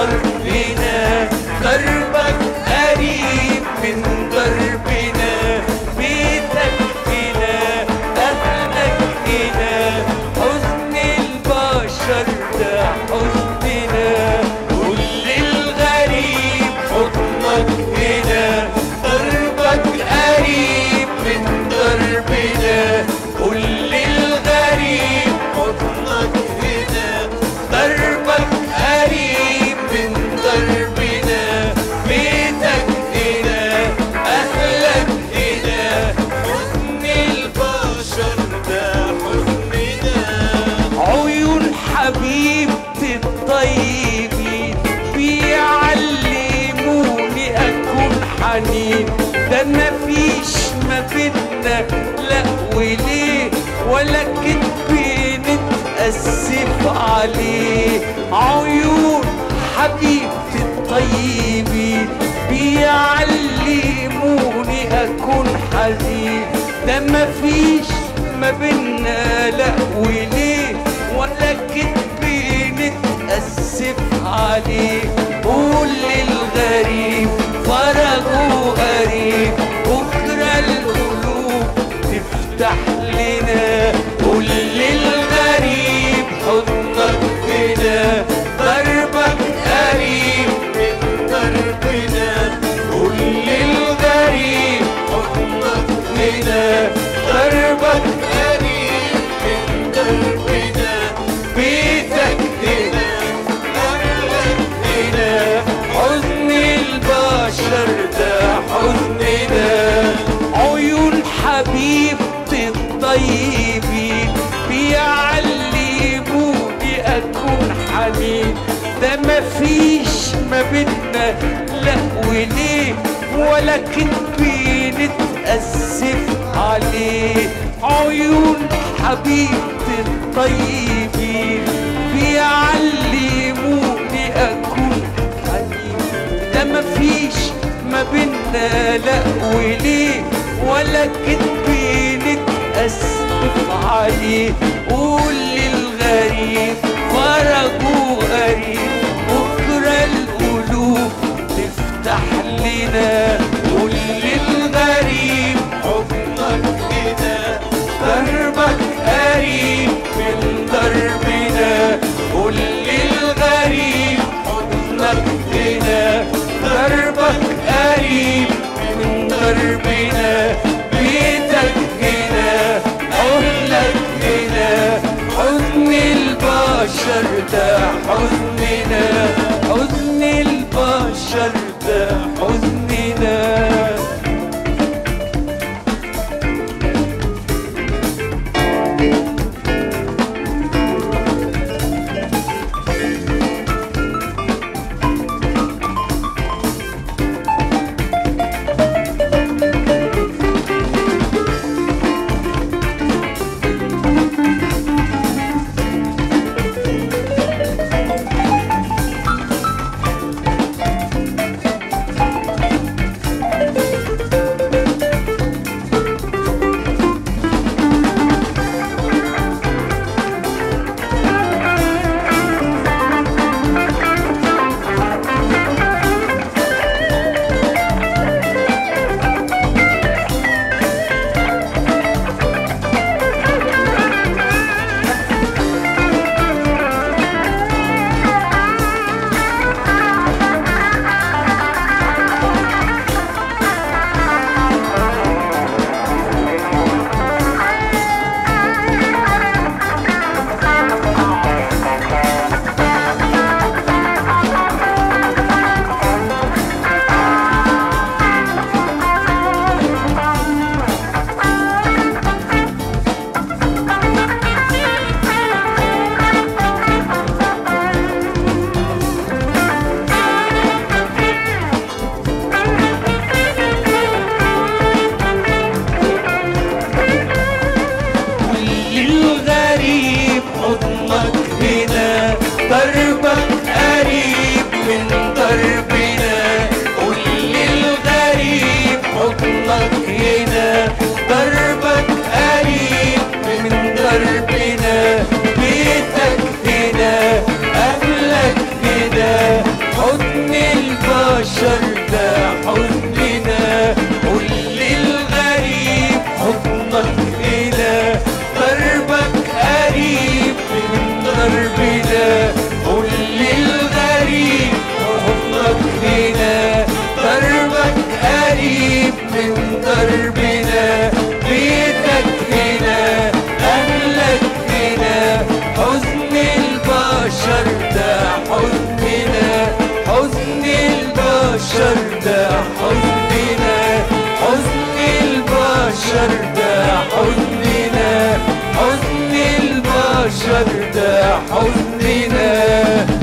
حضنك هنا دربك قريب من دربنا بيتك هنا أهلك هنا حزن البشر ده حزننا كل الغريب حضنك هنا دربك قريب من دربنا كل الغريب حضنك هنا دربك قريب من دربنا بيتك هنا أهلك هنا حزن البشر ده حزننا عيون حبيبتي الطيبين بيعلموني أكون حنين ده مفيش ما بينا لا وليه ولا كدب نتأسف عليه عيون حبيبتي الطيبين بيعلموني أكون حزين ده مفيش ما بينا لا وليه ولا كدب نتأسف عليه قول للغريب فرجه قريب بكرة القلوب تفتح لنا قول للغريب حضنك هنا دربك قريب من دربنا قول للغريب حضنك هنا دربك قريب من دربنا بيتك هنا أهلك هنا حزن البشر ده حزننا عيون حبيبتي الطيبين بيعلموني أكون حنين ده مفيش ما بينا لا وليه ولا كدب نتأسف عليه عيون حبيبتي الطيبين بيعلموني أكون حنين ده مفيش ما بينا لا وليه ولا كدب نتأسف عليه قول للغريب فرجه غريب بكرة القلوب تفتح لنا قول للغريب حضنك هنا دربك قريب من دربنا قول للغريب حضنك هنا دربك قريب من دربنا بيتك هنا حلك هنا حزن البشر ده حزننا حزن البشر ده حزننا للغريب حضنك هنا دربك قريب من دربنا قول للغريب حضنك هنا دربك قريب من دربنا بيتك هنا أهلك هنا هنا قول للغريب حضنك هنا دربك قريب من دربنا بيتك هنا أهلك هنا حزن البشر ده حزننا حزن البشر ده حزننا حزن البشر ده حزننا حزن البشر ده حزننا